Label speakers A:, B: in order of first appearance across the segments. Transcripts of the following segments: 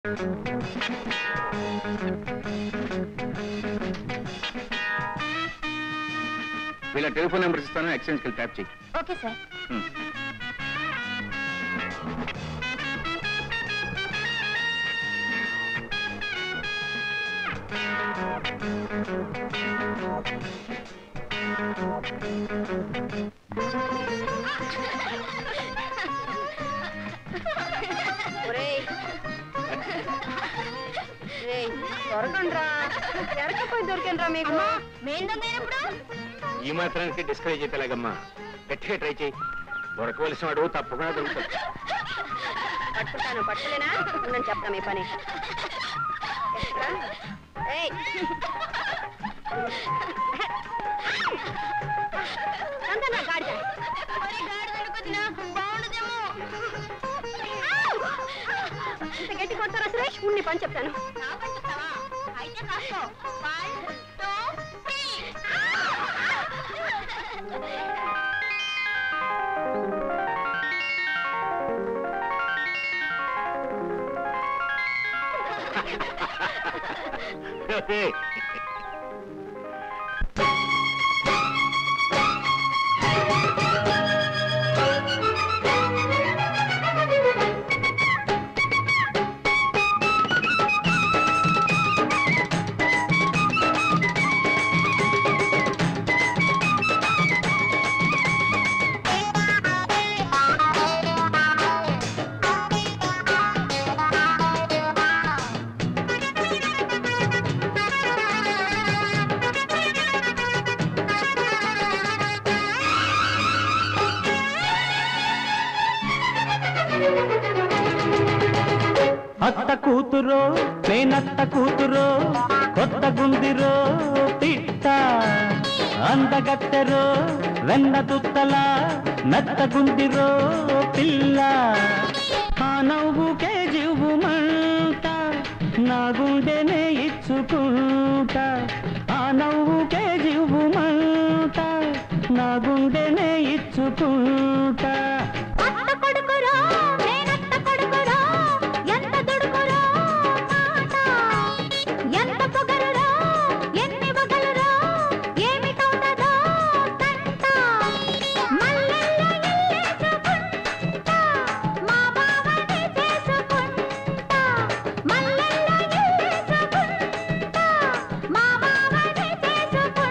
A: వీళ్ళ telephone number ఇస్తాను ఎక్స్చేంజ్కి వెళ్ళి ట్యాప్ చేయి
B: ఓకే సార్
A: హ్మ్.
B: ఒరేయ్ రేయ్, దొరకండ్రా ఎరకపోయి దొరికండ్రా మీకు మేం దొంగైనప్పుడు
A: ఈ మాత్రానికి డిస్కరేజ్ అయిపోయేలాగమ్మా గట్టిగా ట్రై చేయి దొరకవలసిన వాడు తప్పకుండా దొరుకుతాడు
B: పట్టుకుంటాను పట్టులేనా ఉందని చెప్తా మీ పని ఎక్కడ్రా? ఏయ్. అంతనా గాడిద? ఇంత గట్టి కొడతారా సురేష్ ఉన్ని పని చెప్తాను
C: అత్త కూతురో నేనత్త కూతురో కొత్త గుందిరో పిట్ట అందగత్తెరో వెన్న దుత్తల నత్త గుందిరో పిల్ల ఆ నవ్వుకే జీవుమంట నా గుండెనే ఇచ్చుకుంటా ఆ నవ్వుకే జీవుమంట నా గుండెనే ఇచ్చుకుంటా
B: అత్త కొడుకురో నేనత్త కొడుకురో ఎంత దుడుకురో మాట ఎంత పొగరురో ఎన్ని వగలురో ఏమిటవుతుందో తంట మల్లెల్లో ఇల్లేసుకుంటా మా బావని చేసుకుంటా మల్లెల్లో ఇల్లేసుకుంటా మా బావని చేసుకుంటా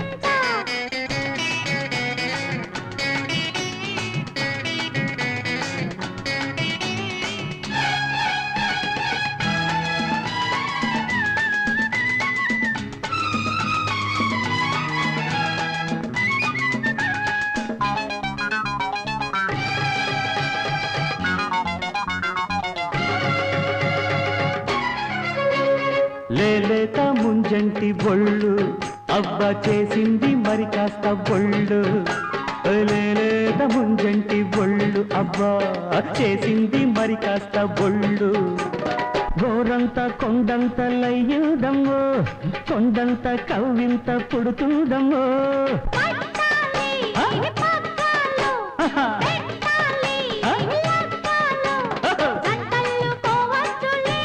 C: లేలేత ముంజంటి బొళ్ళు అవ్వ చేసింది మరి కాస్త బొళ్ళు లేలేత ముంజంటి బొళ్ళు అవ్వ చేసింది మరి కాస్త బొళ్ళు గోరంత కొండంత లయ్యుదమ్మో కొండంత కవ్వింత పుడుతుందమ్మో
B: పట్టాలి
C: ఆ?
B: ఇవి పగ్గాలు
C: ఆహా.
B: పెట్టాలి
C: ఆ?
B: ఇవి లగ్గాలు జంటలు పోవచ్చులే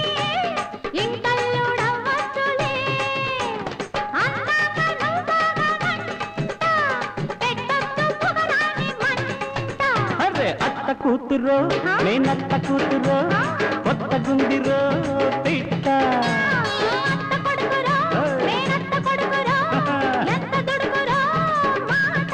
B: ఇంటల్లుడవ్వచ్చులే అన్నాక నువ్వుగా వంట పెట్టొద్దు పొగరాని మంట
C: అరే అత్త కూతురో నేనత్త కూతురో కొత్త గుందిరో పిట్ట
B: అత్త కొడుకురో నేనత్త కొడుకురో ఎంత దుడుకురో మాట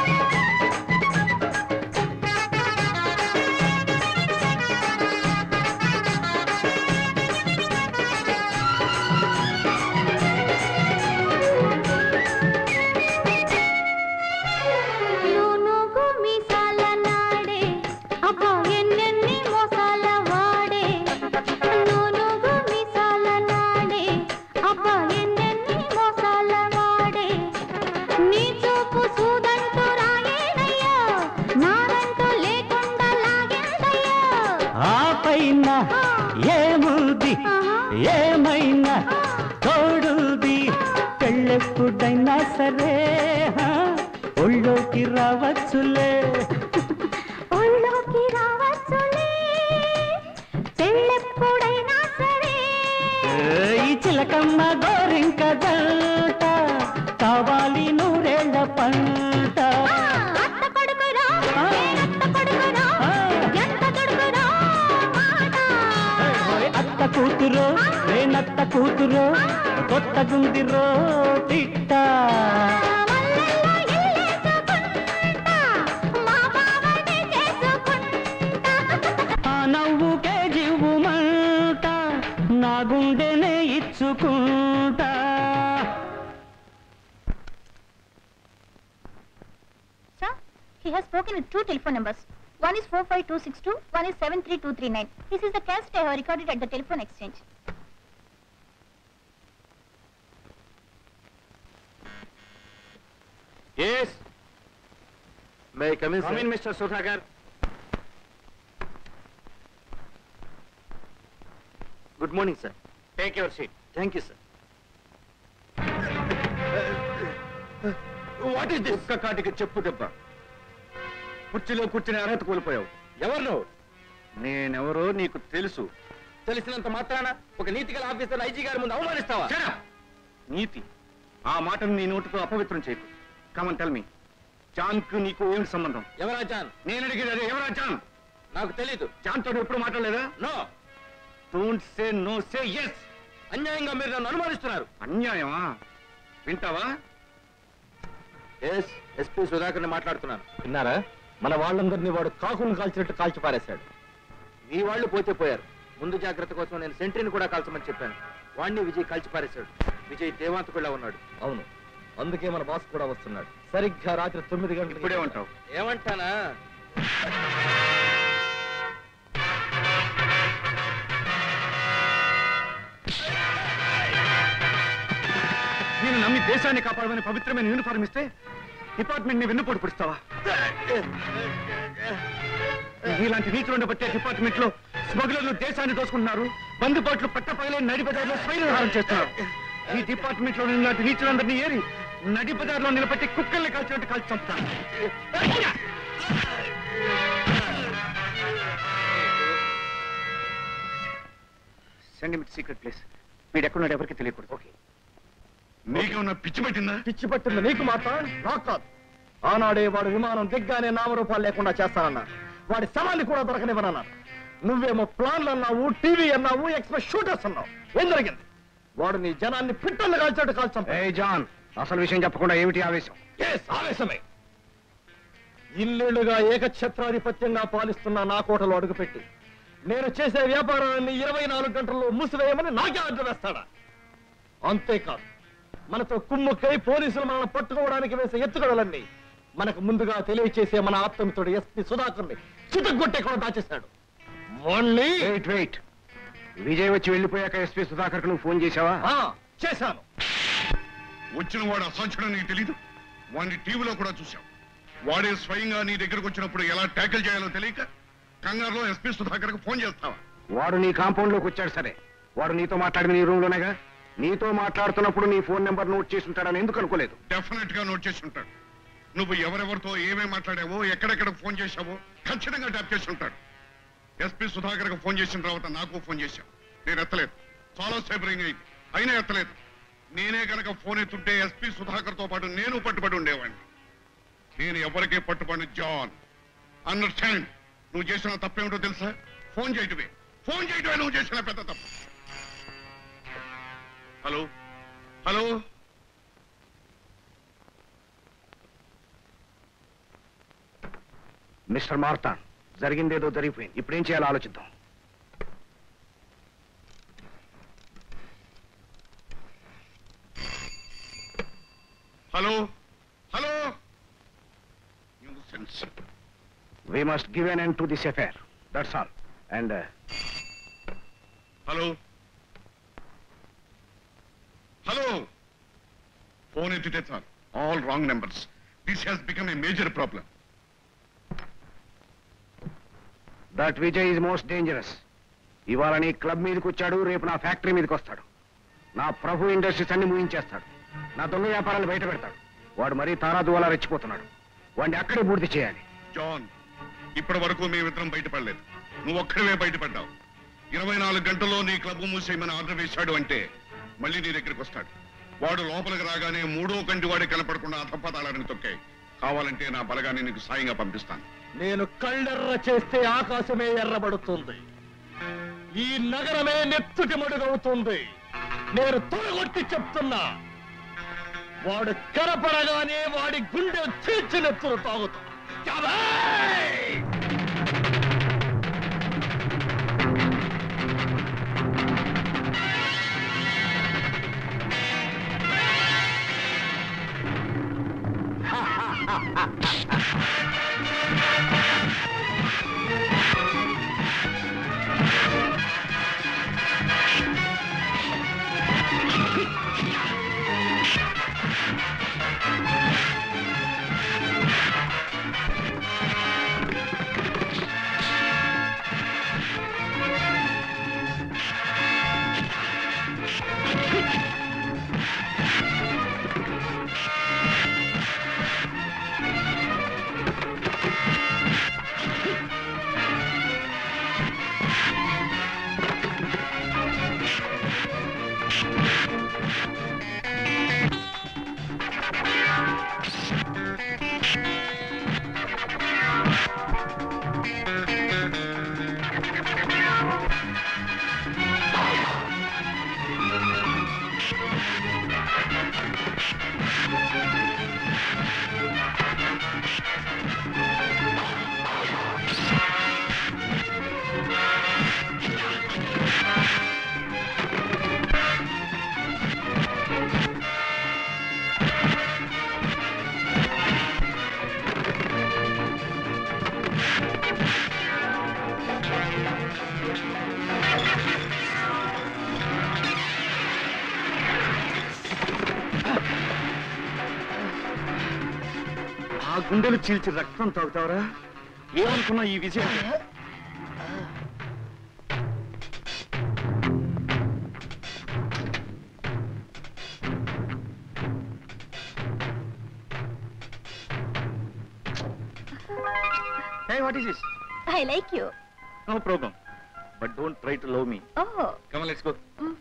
C: ఆ పైన ఏముంది ఏమైనా తోడుది పెళ్ళెప్పుడైనా సరే హా, ఒళ్ళోకి రావచ్చులే
B: ఒళ్ళోకి రావచ్చులే పెళ్ళెప్పుడైనా సరే
C: ఈ చిలకమ్మ గోరింక జంట కావాలి నూరేళ్ల పంట
B: ఆ, అత్త కొడుకురా నేనత్త కొడుకురా ఎంత కొడుకురా మాట
C: ఓయ్ అత్త కూతురు నేనత్త కూతురు కొత్త గుందిరో తిట్ట
B: మల్లెల్లో ఇల్లేసుకుంటా, మా బావనే చేసుకుంటా.
C: ఆ నవ్వుకే జివ్వుమంట నా గుండెనే ఇచ్చుకుంటా
B: Sir, he has spoken with two telephone numbers. One is 45262, one is 73239. This is the cassette I have recorded at the telephone exchange.
A: Yes may come in
D: Come in,
A: mister Sudhakar good morning sir take your seat thank you sir what is this ఒక్క కాటికి చెప్పు దెబ్బ కుర్చీలో కూర్చుని అర్హత కోల్పోయావు ఎవరు నువ్వు నేనెవరో నీకు తెలుసు తెలిసినంత మాత్రాన ఒక నీతి గల ఆఫీసర్ ఐజీ గారి ముందు అవమానిస్తావా నీతి ఆ మాటను నీ నోటితో అపవిత్రం చేయకు కమన్ టెల్ మీ జాన్ కు నీకు ఏమిటి సంబంధం ఎవరా జాన్ నేను అడిగేది అదే ఎవరా జాన్ నాకు తెలీదు జాన్ తోడు ఎప్పుడు మాట్లాడలేదా no don't say no say yes అన్యాయంగా మీరు నన్ను అనుమానిస్తున్నారు అన్యాయమా వింటావా ఎస్ ఎస్పీ సుధాకర్ని మాట్లాడుతున్నాను
D: విన్నారా మన వాళ్ళందరినీ వాడు కాకులను కాల్చినట్టు కాల్చి పారేశాడు
A: మీ వాళ్ళు పోతే పోయారు ముందు జాగ్రత్త కోసం నేను సెంట్రీని కూడా కాల్చమని చెప్పాను వాణ్ణి విజయ్ కాల్చి పారేశాడు విజయ్ దేవాంతకుళ్ళ ఉన్నాడు
D: అవును అందుకే మన బాస్ కూడా వస్తున్నాడు సరిగ్గా రాత్రి తొమ్మిది గంటలకు
A: ఇప్పుడే ఉంటావు ఏమంటానా నేను నమ్మి దేశాన్ని కాపాడమని పవిత్రమైన యూనిఫార్మ్ ఇస్తే డిపార్ట్మెంట్ ని వెన్నుపోటు పుడుస్తావా ఇలాంటి నీతులు బట్టే డిపార్ట్మెంట్ లో స్మగ్లర్లు దేశాన్ని దోసుకుంటున్నారు బందుబాట్లు పట్టపగలే నడి బజార్లో స్వైరహారం చేస్తున్నారు ఈ డిపార్ట్మెంట్ లో ఇలాంటి నీచులందరినీ ఏరి నడి బజార్లో నిలబెట్టి కుక్కల్ని కాల్చినట్టు కాల్చి చంపుతాను సెండ్ మిట్ సీక్రెట్ ప్లేస్ వీడు ఎక్కడున్నాడు ఎవరికి తెలియకూడదు ఓకే
E: నీకేమన్నా పిచ్చి పట్టిందా
D: పిచ్చి పట్టింది నీకు మాత్రం నాకు కాదు ఆనాడే వాడు విమానం దిగ్గానే నామరూపాలు లేకుండా చేస్తానన్నా వాడి శవాన్ని కూడా దొరకనివ్వనన్నారు నువ్వేమో ప్లాన్లు అన్నావు టీవీ అన్నావు ఎక్స్ప్రెస్ షూటర్స్ అన్నావు ఏం జరిగింది వాడు నీ జనాన్ని పిట్టలు కాల్చాడు కాల్చాం
A: ఏ జాన్ అసలు విషయం చెప్పకుండా ఏమిటి ఆవేశం
D: ఆవేశమే ఇల్లుగా ఏకఛత్రాధిపత్యంగా పాలిస్తున్న నా కోటలో అడుగుపెట్టి నేను చేసే వ్యాపారాన్ని ఇరవై నాలుగు గంటల్లో మూసివేయమని నాకే ఆర్డర్ వేస్తాడా అంతేకాదు మనతో కుమ్ముక్కై పోలీసులు మనల్ని పట్టుకోవడానికి వేసే ఎత్తుగడలన్నీ మనకు ముందుగా తెలియచేసే మన ఆప్తమిత్రుడు ఎస్పి సుధాకర్ని చితగొట్టే కూడా దాచేశాడు మళ్ళీ
A: వెయిట్ వెయిట్ విజయ్ వచ్చి వెళ్ళిపోయాక ఎస్పీ సుధాకర్ నువ్వు ఫోన్ చేశావా
D: ఆ, చేశాను
E: వచ్చిన వాడు అసాధ్యుడని నీకు తెలీదు వాడిని టీవీలో కూడా చూశాం వాడే స్వయంగా నీ దగ్గరకు వచ్చినప్పుడు ఎలా ట్యాకిల్ చేయాలో తెలియక కంగారులో ఎస్పీ సుధాకర్కి ఫోన్ చేస్తావా
A: వాడు నీ కాంపౌండ్ లోకి వచ్చాడు సరే వాడు నీతో మాట్లాడింది నీ రూమ్ లోనేగా నీతో మాట్లాడుతున్నప్పుడు నీ ఫోన్ నెంబర్ నోట్ చేసి ఉంటాడని ఎందుకు అనుకోలేదు
E: డెఫినెట్ గా నోట్ చేసి ఉంటాడు నువ్వు ఎవరెవరితో ఏమేం మాట్లాడావో ఎక్కడెక్కడ ఫోన్ చేశావో ఖచ్చితంగా ట్యాప్ చేసి ఉంటాడు ఎస్పీ సుధాకర్ ఫోన్ చేసిన తర్వాత నాకు ఫోన్ చేశావు నేను ఎత్తలేదు చాలా సేపు రింగ్ అయింది అయినా ఎత్తలేదు నేనే గనక ఫోన్ ఎత్తుంటే ఎస్పీ సుధాకర్ తో పాటు నేను పట్టుబడి ఉండేవాడిని నేను ఎవరికీ పట్టుబడి జాన్ అండర్స్టాండ్ నువ్వు చేసిన తప్పేమిటో తెలుసా ఫోన్ చేయటమే ఫోన్ చేయటమే నువ్వు చేసిన పెద్ద తప్పు హలో హలో
A: మిస్టర్ మార్తాన్ జరిగిందేదో జరిగిపోయింది ఇప్పుడేం చేయాలో ఆలోచిద్దాం
E: hello hello sense
A: we must give an end to this affair that's all and
E: hello hello phone ఎత్తితే చాలు all wrong numbers this has become a major problem
A: that Vijay is most dangerous ఇవాళ నీ club మీదకి వచ్చాడు రేపు నా factory మీదకి వస్తాడు నా ప్రభు ఇండస్ట్రీస్ అన్ని ముగించేస్తాడు నా దొంగ వ్యాపారాలు బయట పెడతాడు వాడు మరీ తారాదువలా రెచ్చిపోతున్నాడు వాడిని అక్కడే పూర్తి చేయాలి
E: జాన్ ఇప్పటి వరకు మేమిద్దరం బయటపడలేదు నువ్వు ఒక్కడవే బయటపడ్డావు ఇరవై నాలుగు గంటల్లో నీ క్లబ్ మూసేయమని ఆర్డర్ వేశాడు అంటే మళ్ళీ నీ దగ్గరికి వస్తాడు వాడు లోపలికి రాగానే మూడో కంటి వాడి కనపడకుండా అధపతాళానికి తొక్కాయి కావాలంటే నా బలగాన్ని నీకు సాయంగా పంపిస్తాను
D: నేను కళ్ళెర్ర చేస్తే ఆకాశమే ఎర్రబడుతుంది ఈ నగరమే నెత్తుటి మడుగవుతుంది నేను తొలగొట్టి చెప్తున్నా వాడు కనపడగానే వాడి గుండె చీల్చి నెత్తులు తాగుతా జాబేయ్!
A: ఆ గుండెలు చీల్చి రక్తం తాగుతావరా ఏమనుకున్నా ఈ విజయం Hey, what is this?
B: I like you.
A: No problem. But don't try to love me.
B: Oh.
A: Come on, let's go.
B: Mm.